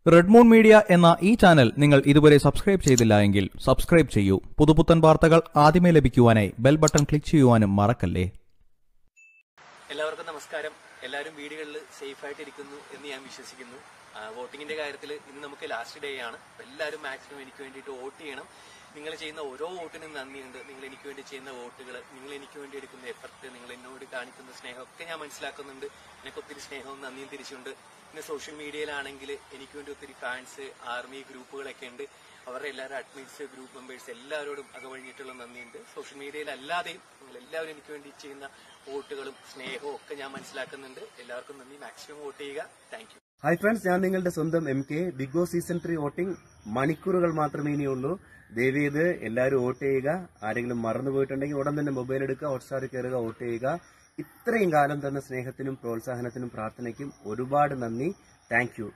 റെഡ്മൂൺ media എന്ന ഈ channel നിങ്ങൾ ഇതുവരെ സബ്സ്ക്രൈബ് ചെയ്തില്ല എങ്കിൽ സബ്സ്ക്രൈബ് ചെയ്യൂ പുതുപുത്തൻ വാർത്തകൾ ആദ്യമേ ലഭിക്കുവാനായി ബെൽ ബട്ടൺ ക്ലിക്ക് ചെയ്യുവാനും മറക്കല്ലേ എല്ലാവർക്കും നമസ്കാരം എല്ലാവരും വീടുകളിൽ സേഫ് ആയിട്ട് ഇരിക്കുന്നു എന്ന് ഞാൻ വിശ്വസിക്കുന്നു ആ, വോട്ടിങ്ങിന്റെ കാര്യത്തിൽ ഇന്ന് നമുക്ക് ലാസ്റ്റ് ഡേ ആണ് അപ്പൊ എല്ലാവരും മാക്സിമം എനിക്ക് വേണ്ടിയിട്ട് വോട്ട് ചെയ്യണം നിങ്ങൾ ചെയ്യുന്ന ഓരോ വോട്ടിനും നന്ദിയുണ്ട് നിങ്ങൾ എനിക്ക് വേണ്ടി ചെയ്യുന്ന വോട്ടുകൾ നിങ്ങൾ എനിക്ക് വേണ്ടി എടുക്കുന്ന എഫർട്ട് നിങ്ങൾ എന്നോട് കാണിക്കുന്ന സ്നേഹമൊക്കെ ഞാൻ മനസ്സിലാക്കുന്നുണ്ട് എനിക്ക് ഒത്തിരി സ്നേഹവും നന്ദിയും തിരിച്ചുണ്ട് പിന്നെ സോഷ്യൽ മീഡിയയിലാണെങ്കിൽ എനിക്ക് വേണ്ടി ഒത്തിരി ഫാൻസ് ആർമി ഗ്രൂപ്പുകളൊക്കെ ഉണ്ട് അവരുടെ എല്ലാവരും അഡ്മിൻസ് ഗ്രൂപ്പ് മെമ്പേഴ്സ് എല്ലാവരോടും അകവഴിഞ്ഞിട്ടുള്ള നന്ദിയുണ്ട് സോഷ്യൽ മീഡിയയിൽ അല്ലാതെയും നിങ്ങൾ എല്ലാവരും എനിക്ക് വേണ്ടി ചെയ്യുന്ന വോട്ടുകളും സ്നേഹവും ഒക്കെ ഞാൻ മനസ്സിലാക്കുന്നുണ്ട് എല്ലാവർക്കും നന്ദി മാക്സിമം വോട്ട് ചെയ്യുക താങ്ക് യു ഹായ് ഫ്രണ്ട്സ് ഞാൻ നിങ്ങളുടെ സ്വന്തം M K big boss season three voting മണിക്കൂറുകൾ മാത്രമേ ഇനിയുള്ളൂ ദയവ് ചെയ്ത് എല്ലാവരും വോട്ട് ചെയ്യുക ആരെങ്കിലും മറന്നുപോയിട്ടുണ്ടെങ്കിൽ ഉടൻ തന്നെ മൊബൈൽ എടുക്കുക ഹോട്ട്സ്റ്റാറിൽ കയറുക വോട്ട് ചെയ്യുക ഇത്രയും കാലം തന്ന സ്നേഹത്തിനും പ്രോത്സാഹനത്തിനും പ്രാർത്ഥനയ്ക്കും ഒരുപാട് നന്ദി താങ്ക് യു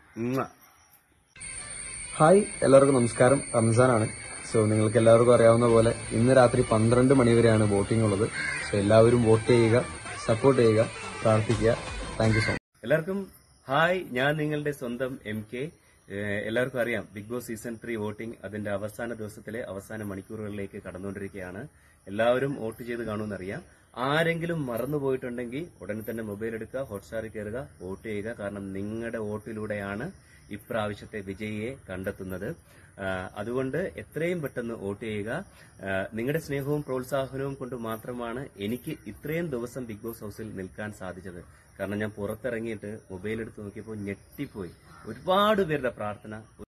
ഹായ് എല്ലാവർക്കും നമസ്കാരം റംസാനാണ് സോ നിങ്ങൾക്ക് എല്ലാവർക്കും അറിയാവുന്ന പോലെ ഇന്ന് രാത്രി പന്ത്രണ്ട് മണിവരെയാണ് വോട്ടിംഗ് ഉള്ളത് സോ എല്ലാവരും വോട്ട് ചെയ്യുക സപ്പോർട്ട് ചെയ്യുക പ്രാർത്ഥിക്കുക താങ്ക് യു സോ മച്ച് എല്ലാവർക്കും ഹായ് ഞാൻ നിങ്ങളുടെ സ്വന്തം എം കെ ഏഹ് എല്ലാവർക്കും അറിയാം big boss season three voting അതിന്റെ അവസാന ദിവസത്തിലെ അവസാന മണിക്കൂറുകളിലേക്ക് കടന്നുകൊണ്ടിരിക്കുകയാണ് എല്ലാവരും വോട്ട് ചെയ്ത് കാണുമെന്നറിയാം ആരെങ്കിലും മറന്നുപോയിട്ടുണ്ടെങ്കിൽ ഉടനെ തന്നെ മൊബൈൽ എടുക്കുക ഹോട്ട്സ്റ്റാറിൽ കയറുക വോട്ട് ചെയ്യുക കാരണം നിങ്ങളുടെ വോട്ടിലൂടെയാണ് ഇപ്രാവശ്യത്തെ വിജയിയെ കണ്ടെത്തുന്നത് ആഹ് അതുകൊണ്ട് എത്രയും പെട്ടെന്ന് വോട്ട് ചെയ്യുക ആഹ് നിങ്ങളുടെ സ്നേഹവും പ്രോത്സാഹനവും കൊണ്ട് മാത്രമാണ് എനിക്ക് ഇത്രയും ദിവസം ബിഗ് ബോസ് ഹൗസിൽ നിൽക്കാൻ സാധിച്ചത് കാരണം ഞാൻ പുറത്തിറങ്ങിയിട്ട് മൊബൈൽ എടുത്ത് നോക്കിയപ്പോൾ ഞെട്ടിപ്പോയി ഒരുപാട് പേരുടെ പ്രാർത്ഥന